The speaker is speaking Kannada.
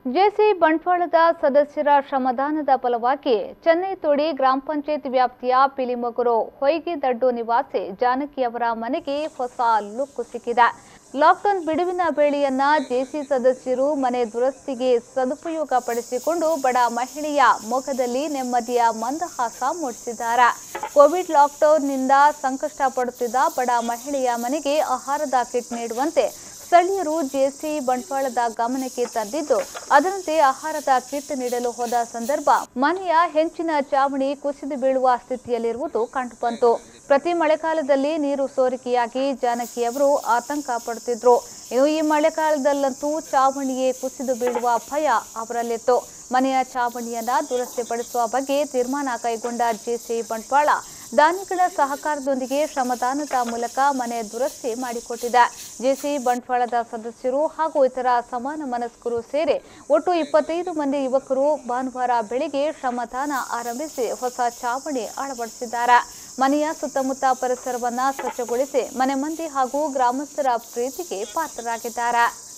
ಜೆಸಿ ಬಂಟ್ವಾಳದ ಸದಸ್ಯರ ಶ್ರಮದಾನದ ಫಲವಾಗಿ ಚೆನ್ನೈ ತೋಡಿ ಗ್ರಾಮ ಪಂಚಾಯತ್ ವ್ಯಾಪ್ತಿಯ ಪಿಲಿಮೊಗರು ಹೊಯ್ಗೆದಡ್ಡು ನಿವಾಸಿ ಜಾನಕಿ ಅವರ ಮನೆಗೆ ಹೊಸ ಲುಕ್ ಸಿಕ್ಕಿದೆ ಲಾಕ್ಡೌನ್ ಬಿಡುವಿನ ವೇಳೆಯನ್ನ ಜೆಸಿ ಸದಸ್ಯರು ಮನೆ ದುರಸ್ತಿಗೆ ಸದುಪಯೋಗ ಪಡಿಸಿಕೊಂಡು ಬಡ ಮಹಿಳೆಯ ಮುಖದಲ್ಲಿ ನೆಮ್ಮದಿಯ ಮಂದಹಾಸ ಮೂಡಿಸಿದ್ದಾರೆ ಕೋವಿಡ್ ಲಾಕ್ಡೌನ್ನಿಂದ ಸಂಕಷ್ಟ ಪಡುತ್ತಿದ್ದ ಬಡ ಮಹಿಳೆಯ ಮನೆಗೆ ಆಹಾರದ ಕಿಟ್ ನೀಡುವಂತೆ ಸ್ಥಳೀಯರು ಜೆಸಿ ಬಂಟ್ವಾಳದ ಗಮನಕ್ಕೆ ತಂದಿದ್ದು ಅದರಂತೆ ಆಹಾರದ ಕಿಟ್ ನೀಡಲು ಹೋದ ಸಂದರ್ಭ ಮನೆಯ ಹೆಂಚಿನ ಚಾವಣಿ ಕುಸಿದು ಬೀಳುವ ಸ್ಥಿತಿಯಲ್ಲಿರುವುದು ಕಂಡುಬಂತು ಪ್ರತಿ ಮಳೆಗಾಲದಲ್ಲಿ ನೀರು ಸೋರಿಕೆಯಾಗಿ ಜಾನಕಿ ಅವರು ಆತಂಕ ಪಡುತ್ತಿದ್ರು ಇನ್ನು ಈ ಮಳೆಗಾಲದಲ್ಲಂತೂ ಚಾವಣಿಯೇ ಕುಸಿದು ಬೀಳುವ ಭಯ ಅವರಲ್ಲಿತ್ತು ಮನೆಯ ಚಾವಣಿಯನ್ನ ದುರಸ್ತಿಪಡಿಸುವ ಬಗ್ಗೆ ತೀರ್ಮಾನ ಕೈಗೊಂಡ ಜೆಸಿ ಬಂಟ್ವಾಳ ದಾನಿಗಳ ಸಹಕಾರದೊಂದಿಗೆ ಶ್ರಮದಾನದ ಮೂಲಕ ಮನೆ ದುರಸ್ತಿ ಮಾಡಿಕೊಟ್ಟಿದೆ ಜೆಸಿ ಬಂಟ್ವಾಳದ ಸದಸ್ಯರು ಹಾಗೂ ಇತರ ಸಮಾನ ಮನಸ್ಕರು ಸೇರಿ ಒಟ್ಟು ಇಪ್ಪತ್ತೈದು ಮಂದಿ ಯುವಕರು ಭಾನುವಾರ ಬೆಳಿಗ್ಗೆ ಶ್ರಮದಾನ ಆರಂಭಿಸಿ ಹೊಸ ಚಾವಣಿ ಅಳವಡಿಸಿದ್ದಾರೆ ಮನೆಯ ಸುತ್ತಮುತ್ತ ಪರಿಸರವನ್ನ ಸ್ವಚ್ಛಗೊಳಿಸಿ ಮನೆ ಮಂದಿ ಹಾಗೂ ಗ್ರಾಮಸ್ಥರ ಪ್ರೀತಿಗೆ ಪಾತ್ರರಾಗಿದ್ದಾರೆ